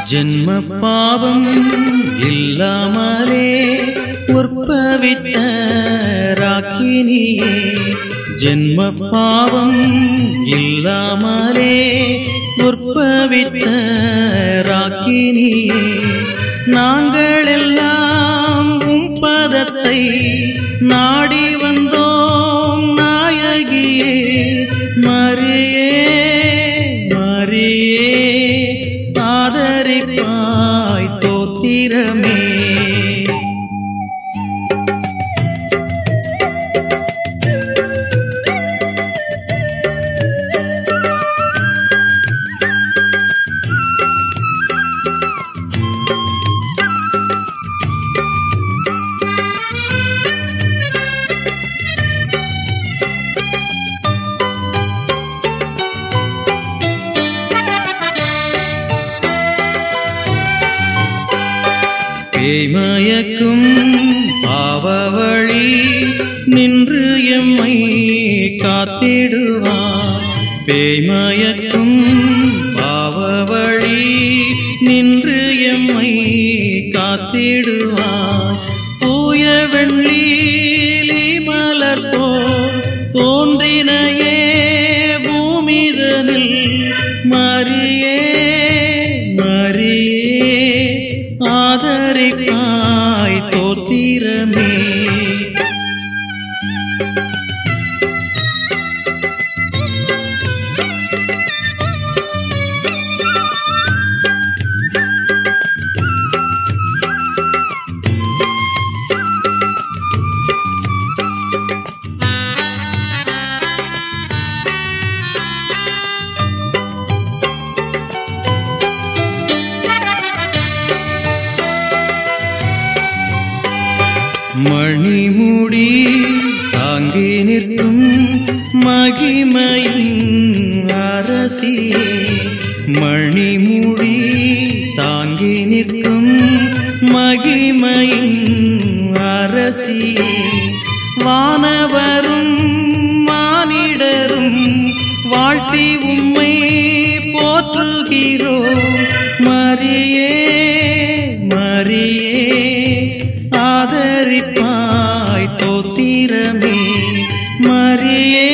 ஜென்ம பாவம் இல்லாமலே உற்பவித்த ராக்கினியே ஜென்ம பாவம் இல்லாமலே உற்பவித்த ராக்கினியே நாங்கள் எல்லாம் உம் பதத்தை நாடி வந்தோம் நாயகியே மரியே மரியே ஆதரிப்பாய் தோத்திரமே பேய்மயக்கும் பாவவழி நின்று எம்மை காத்திடுவார் பேய்மயக்கும் பாவவழி நின்று எம்மை காத்திடுவார் தூய வெள்ளீலி மலர் போல் தோன்றினையே பூமிதனில் மரியே மரியே ஆதரிக்காய் தோத்திரமே மணிமுடி தாங்கி நிற்கும் மகிமையின் அரசியே மணிமுடி தாங்கி நிற்கும் மகிமையின் அரசியே வானவரும் மானிடரும் வாழ்த்தி உம்மை போற்றுகிறோம் மரியே மரியே ஆதரிப்பாய் தோத்திரமே மரியே